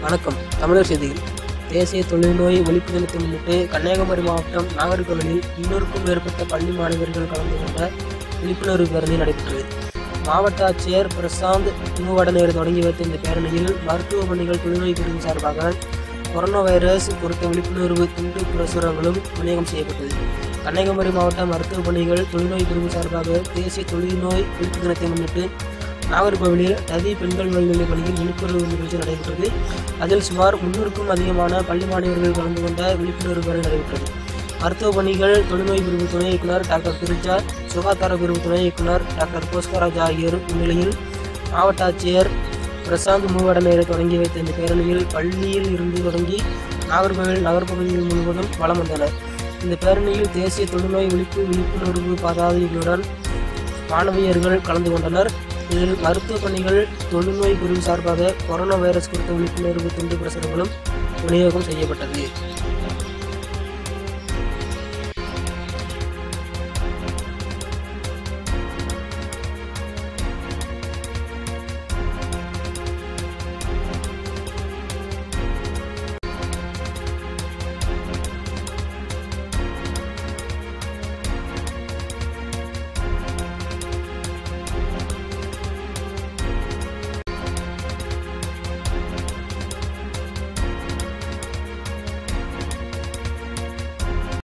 வணக்கம் தமிழர் செய்திகள் தேசிய தொழுநோய் ஒழிப்பு தினத்தை முன்னிட்டு கன்னியாகுமரி மாவட்டம் நாகர்கோவிலில் முன்னூறுக்கும் மேற்பட்ட பள்ளி மாணவர்கள் கலந்து கொண்ட விழிப்புணர்வு பேரணி நடைபெற்றது மாவட்ட ஆட்சியர் பிரசாந்த் மூவடநேர் தொடங்கி வைத்த இந்த பேரணியில் மருத்துவ பணிகள் தொழுநோய் பிரிவு சார்பாக கொரோனா வைரஸ் குறித்த விழிப்புணர்வு துண்டு பிரசுரங்களும் விநியோகம் செய்யப்பட்டது கன்னியாகுமரி மாவட்ட மருத்துவ பணிகள் தொழுநோய் பிரிவு சார்பாக தேசிய தொழுநோய் ஒழிப்பு தினத்தை முன்னிட்டு நாகர்கோவிலில் ததி பெண்கள் மேல்நிலைப் பள்ளியில் விழிப்புணர்வு நிகழ்ச்சி நடைபெற்றது அதில் சுமார் முன்னூறுக்கும் அதிகமான பள்ளி மாணவர்கள் கலந்து கொண்ட விழிப்புணர்வு பேரணி நடைபெற்றது மருத்துவ பணிகள் தொழுநோய் பிரிவு துணை இயக்குனர் டாக்டர் திருஜா சுகாதார பிரிவு துணை இயக்குனர் டாக்டர் புஷ்கராஜ் ஆகியோர் முன்னிலையில் மாவட்ட ஆட்சியர் பிரசாந்த் மூவடநேரை தொடங்கி வைத்த இந்த பேரணியில் பள்ளியில் இருந்து தொடங்கி நாகர்கோவில் நகர்ப்பகுதிகள் முழுவதும் வலம் வந்தனர் இந்த பேரணியில் தேசிய தொழுநோய் ஒழிப்பு விழிப்புணர்வு பதாதைகளுடன் மாணவியர்கள் கலந்து கொண்டனர் இதில் மருத்துவ பணிகள் தொழுநோய் பிரிவு சார்பாக கொரோனா வைரஸ் குறித்த விழிப்புணர்வு துண்டு பிரசுரங்களும் விநியோகம் செய்யப்பட்டது